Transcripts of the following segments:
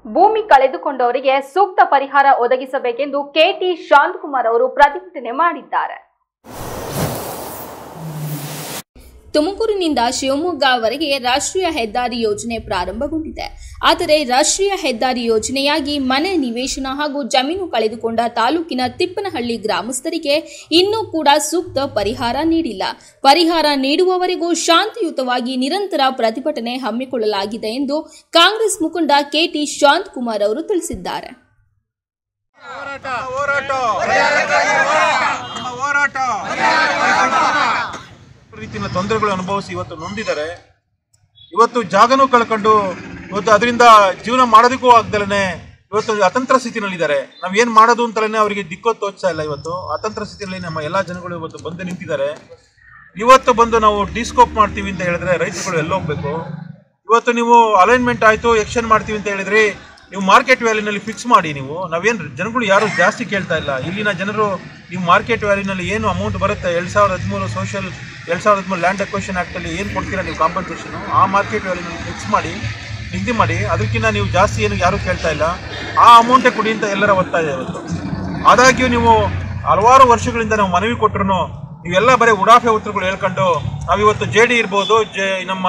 ಭೂಮಿ ಕಳೆದುಕೊಂಡವರಿಗೆ ಸೂಕ್ತ ಪರಿಹಾರ ಒದಗಿಸಬೇಕೆಂದು ಕೆಟಿ ಶಾಂತಕುಮಾರ್ ಅವರು ಪ್ರತಿಭಟನೆ ಮಾಡಿದ್ದಾರೆ ತುಮಕೂರಿನಿಂದ ಶಿವಮೊಗ್ಗವರೆಗೆ ರಾಷ್ಟ್ರೀಯ ಹೆದ್ದಾರಿ ಯೋಜನೆ ಪ್ರಾರಂಭಗೊಂಡಿದೆ ಆದರೆ ರಾಷ್ಟ್ರೀಯ ಹೆದ್ದಾರಿ ಯೋಜನೆಯಾಗಿ ಮನೆ ನಿವೇಶನ ಹಾಗೂ ಜಮೀನು ಕಳೆದುಕೊಂಡ ತಾಲೂಕಿನ ತಿಪ್ಪನಹಳ್ಳಿ ಗ್ರಾಮಸ್ಥರಿಗೆ ಇನ್ನೂ ಕೂಡ ಸೂಕ್ತ ಪರಿಹಾರ ನೀಡಿಲ್ಲ ಪರಿಹಾರ ನೀಡುವವರೆಗೂ ಶಾಂತಿಯುತವಾಗಿ ನಿರಂತರ ಪ್ರತಿಭಟನೆ ಹಮ್ಮಿಕೊಳ್ಳಲಾಗಿದೆ ಎಂದು ಕಾಂಗ್ರೆಸ್ ಮುಖಂಡ ಕೆಟಿ ಶಾಂತಕುಮಾರ್ ಅವರು ತಿಳಿಸಿದ್ದಾರೆ ಹೋರಾಟ ಹೋರಾಟ ನಮ್ಮ ಹೋರಾಟ ರೀತಿಯ ತೊಂದರೆಗಳು ಅನುಭವಿಸಿ ಇವತ್ತು ನೊಂದಿದ್ದಾರೆ ಇವತ್ತು ಜಾಗನೂ ಕಳ್ಕೊಂಡು ಇವತ್ತು ಅದರಿಂದ ಜೀವನ ಮಾಡೋದಕ್ಕೂ ಆಗ್ದಲೇ ಇವತ್ತು ಅತಂತ್ರ ಸ್ಥಿತಿನಲ್ಲಿದ್ದಾರೆ ನಾವ್ ಏನ್ ಮಾಡೋದು ಅಂತಲೇ ಅವರಿಗೆ ದಿಕ್ಕೋ ತೋಚ್ತಾ ಇಲ್ಲ ಇವತ್ತು ಅತಂತ್ರ ಸ್ಥಿತಿಯಲ್ಲಿ ನಮ್ಮ ಎಲ್ಲಾ ಜನಗಳು ಇವತ್ತು ಬಂದು ನಿಂತಿದ್ದಾರೆ ಇವತ್ತು ಬಂದು ನಾವು ಡಿಸ್ಕೋಪ್ ಮಾಡ್ತೀವಿ ಅಂತ ಹೇಳಿದ್ರೆ ರೈತರುಗಳು ಎಲ್ಲೋಗ್ಬೇಕು ಇವತ್ತು ನೀವು ಅಲೈನ್ಮೆಂಟ್ ಆಯ್ತು ಎಕ್ಷನ್ ಮಾಡ್ತೀವಿ ಅಂತ ಹೇಳಿದ್ರಿ ನೀವು ಮಾರ್ಕೆಟ್ ವ್ಯಾಲ್ಯೂನಲ್ಲಿ ಫಿಕ್ಸ್ ಮಾಡಿ ನೀವು ನಾವೇನು ಜನಗಳು ಯಾರು ಜಾಸ್ತಿ ಕೇಳ್ತಾ ಇಲ್ಲ ಇಲ್ಲಿನ ಜನರು ನೀವು ಮಾರ್ಕೆಟ್ ವ್ಯಾಲ್ಯೂನಲ್ಲಿ ಏನು ಅಮೌಂಟ್ ಬರುತ್ತೆ ಎರಡ್ ಸಾವಿರದ ಹದಿಮೂರು ಸೋಷಿಯಲ್ ಎರಡ್ ಸಾವಿರದ ಹದಿಮೂರು ಲ್ಯಾಂಡ್ ಅಕ್ವೇಷನ್ ಆ್ಯಕ್ಟಲ್ಲಿ ಏನು ಕೊಡ್ತೀರಾ ನೀವು ಕಾಂಪನ್ಸೇಷನ್ ಆ ಮಾರ್ಕೆಟ್ ವ್ಯಾಲ್ಯೂನಲ್ಲಿ ಫಿಕ್ಸ್ ಮಾಡಿ ನಿಗದಿ ಮಾಡಿ ಅದಕ್ಕಿಂತ ನೀವು ಜಾಸ್ತಿ ಏನು ಯಾರು ಕೇಳ್ತಾ ಇಲ್ಲ ಆ ಅಮೌಂಟೇ ಕೊಡಿ ಅಂತ ಎಲ್ಲರ ಒತ್ತಾಯ ಇವತ್ತು ಆದಾಗ್ಯೂ ನೀವು ಹಲವಾರು ವರ್ಷಗಳಿಂದ ನಾವು ಮನವಿ ಕೊಟ್ಟರು ನೀವೆಲ್ಲ ಬರೀ ಉಡಾಫೆ ಉತ್ತರಗಳು ಹೇಳ್ಕೊಂಡು ನಾವಿವತ್ತು ಜೆ ಡಿ ಇರ್ಬೋದು ಜೆ ನಮ್ಮ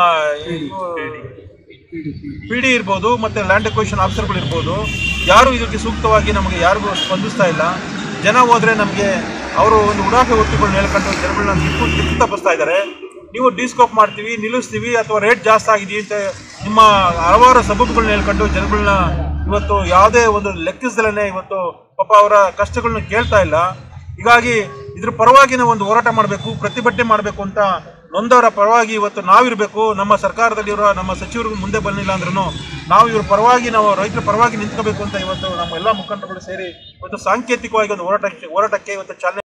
ಪಿ ಡಿ ಇರ್ಬೋದು ಮತ್ತೆ ಲ್ಯಾಂಡ್ ಅಕ್ವೇಷನ್ ಆಫೀಸರ್ಗಳು ಇರ್ಬೋದು ಯಾರು ಇದಕ್ಕೆ ಸೂಕ್ತವಾಗಿ ನಮಗೆ ಯಾರಿಗೂ ಸ್ಪಂದಿಸ್ತಾ ಇಲ್ಲ ಜನ ಹೋದ್ರೆ ನಮಗೆ ಅವರು ಒಂದು ಉಡಾಫೆ ಒತ್ತುಗಳನ್ನ ಹೇಳ್ಕೊಂಡು ಜನಗಳನ್ನ ದಿಕ್ಕು ದಿಕ್ಕು ತಪ್ಪಿಸ್ತಾ ಇದ್ದಾರೆ ನೀವು ಡಿಸ್ಕೋಪ್ ಮಾಡ್ತೀವಿ ನಿಲ್ಲಿಸ್ತೀವಿ ಅಥವಾ ರೇಟ್ ಜಾಸ್ತಿ ಆಗಿದೆಯಾ ಅಂತ ನಿಮ್ಮ ಹಲವಾರು ಸಬಬ್ಗಳನ್ನ ಹೇಳ್ಕೊಂಡು ಜನಗಳನ್ನ ಇವತ್ತು ಯಾವುದೇ ಒಂದು ಲೆಕ್ಕಿಸದಲೇ ಇವತ್ತು ಪಾಪ ಅವರ ಕಷ್ಟಗಳನ್ನ ಕೇಳ್ತಾ ಇಲ್ಲ ಹೀಗಾಗಿ ಇದ್ರ ಪರವಾಗಿ ನಾವು ಒಂದು ಹೋರಾಟ ಮಾಡಬೇಕು ಪ್ರತಿಭಟನೆ ಮಾಡಬೇಕು ಅಂತ ನೊಂದವರ ಪರವಾಗಿ ಇವತ್ತು ನಾವಿರಬೇಕು ನಮ್ಮ ಸರ್ಕಾರದಲ್ಲಿರೋ ನಮ್ಮ ಸಚಿವರು ಮುಂದೆ ಬಂದಿಲ್ಲ ಅಂದ್ರೂ ನಾವು ಇವ್ರ ಪರವಾಗಿ ನಾವು ರೈತರ ಪರವಾಗಿ ನಿಂತ್ಕೋಬೇಕು ಅಂತ ಇವತ್ತು ನಮ್ಮ ಎಲ್ಲ ಮುಖಂಡರುಗಳು ಸೇರಿ ಇವತ್ತು ಸಾಂಕೇತಿಕವಾಗಿ ಒಂದು ಹೋರಾಟಕ್ಕೆ ಹೋರಾಟಕ್ಕೆ ಇವತ್ತು ಚಾಲನೆ